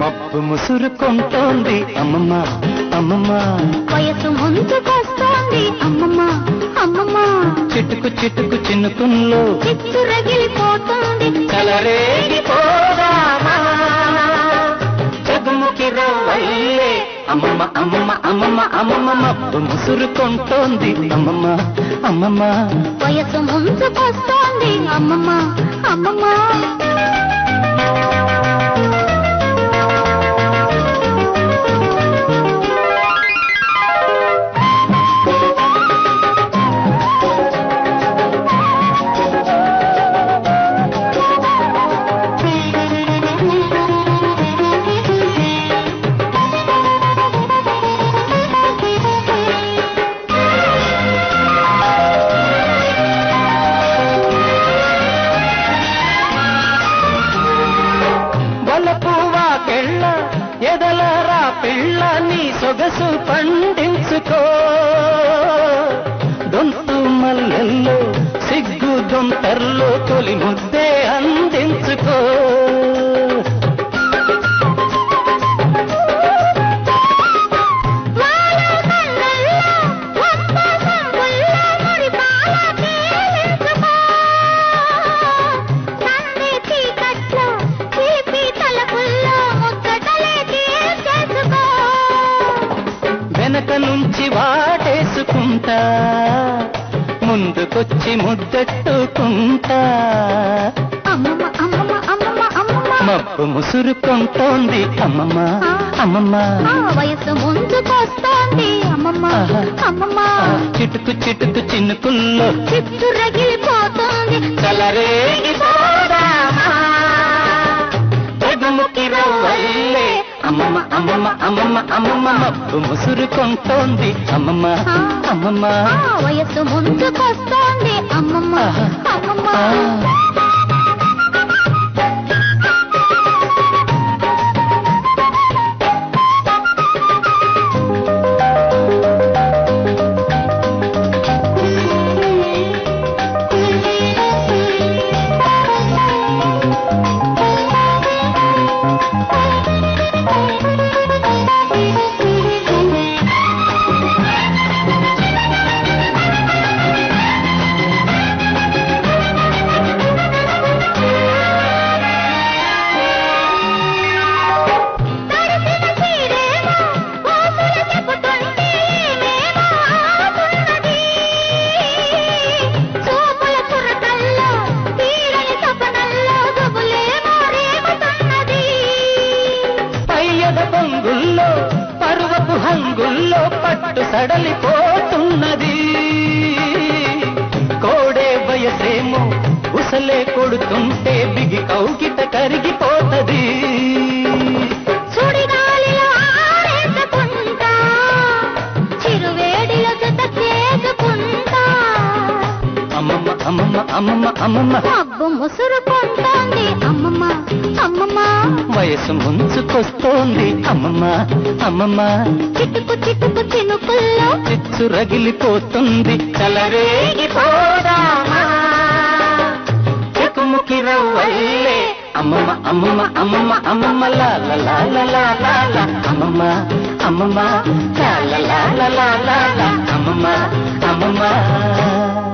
మబ్బు ముసురుకుంటోంది అమ్మమ్మ అమ్మమ్మ వయసు ముందుకొస్తోంది అమ్మమ్మ అమ్మమ్మ చిటుకు చిటుకు చినుకుల్లో చిత్తు రగిలిపోతుంది కలరేగిపోదామా జగముకి రవ్వల్లే అమ్మమ్మ అమ్మమ్మ అమ్మమ్మ అమ్మమ్మ మబ్బు ముసురుకుంటోంది అమ్మమ్మ అమ్మమ్మ వయసు ముందుకొస్తోంది అమ్మమ్మ అమ్మమ్మ వలపువా కెళ్ళ ఎదలరా పిల్ల నీ సొగసు పండించుకో దొంతు మల్లెల్లో సిగ్గు దొంతర్లో తొలి ముద్దే అందించుకో వాన కళ్ళల్లో ఒక్క సంపుల్లో మురిపాల తేలించుకో. సందె చీకట్లో చిలిపి తలపుల్లో ముచ్చటలే తీర్చేసుకో. వెనక నుంచి వాటేసుకుంటా ముందుకొచ్చి ముద్దెట్టుకుంటా అమ్మమ్మ అమ్మమ్మ అమ్మమ్మ అమ్మమ్మ మబ్బు ముసురుకుంటోంది అమ్మమ్మ అమ్మమ్మ ఆ వయసు ముందుకొస్తోంది అమ్మమ్మ ఆహా. అమ్మమ్మ ఆ, చిటుకు చిటుకు చినుకుల్లో చిత్తు రగిలిపోతుంది కలరేగిపోదామా తెగుముకి రవ్వల్లే అమ్మమ్మ అమ్మమ్మ అమ్మమ్మ అమ్మమ్మ మబ్బు ముసురుకుంటోంది అమ్మమ్మ అమ్మమ్మ ఆ వయసు ముందుకొస్తోంది అమ్మమ్మ ఆహా. అమ్మమ్మ ఆ. తడిసిన చీరేమో ఊసులు చెప్పుతుంటే ఏమేమో ఆగుతున్నది. చూపుల చురకల్లో తీరని సపనల్లో గుబులేమో రేగుతున్నది. పయ్యద పొంగుల్లో పరువపు హంగుల్లో పట్టు సడలిపోతున్నది కోడే వయసేమో ఉసలే కొడుతుంటే బిగి కౌకిట కరిగిపోతది సుడిగాలిలో ఆరేసుకుంటా, చిరువేడిలో జత చేసుకుంటా. అమ్మమ్మ అమ్మమ్మ అమ్మమ్మ అమ్మమ్మ మబ్బు ముసురుకుంటోంది అమ్మమ్మ అమ్మమ్మ వయసు ముంచుకొస్తోంది అమ్మమ్మ అమ్మమ్మ చిటుకు చిటుకు చినుకుల్లో చిచ్చు రగిలిపోతుంది కలరేగిపోదామా చెకుముకి రవ్వల్లే అమ్మమ్మ అమ్మమ్మ అమ్మమ్మ అమ్మమ్మ లా లా లా లా లా లా లా అమ్మమ్మ అమ్మమ్మ లా లా లా లా లా లా లా అమ్మమ్మ అమ్మమ్మ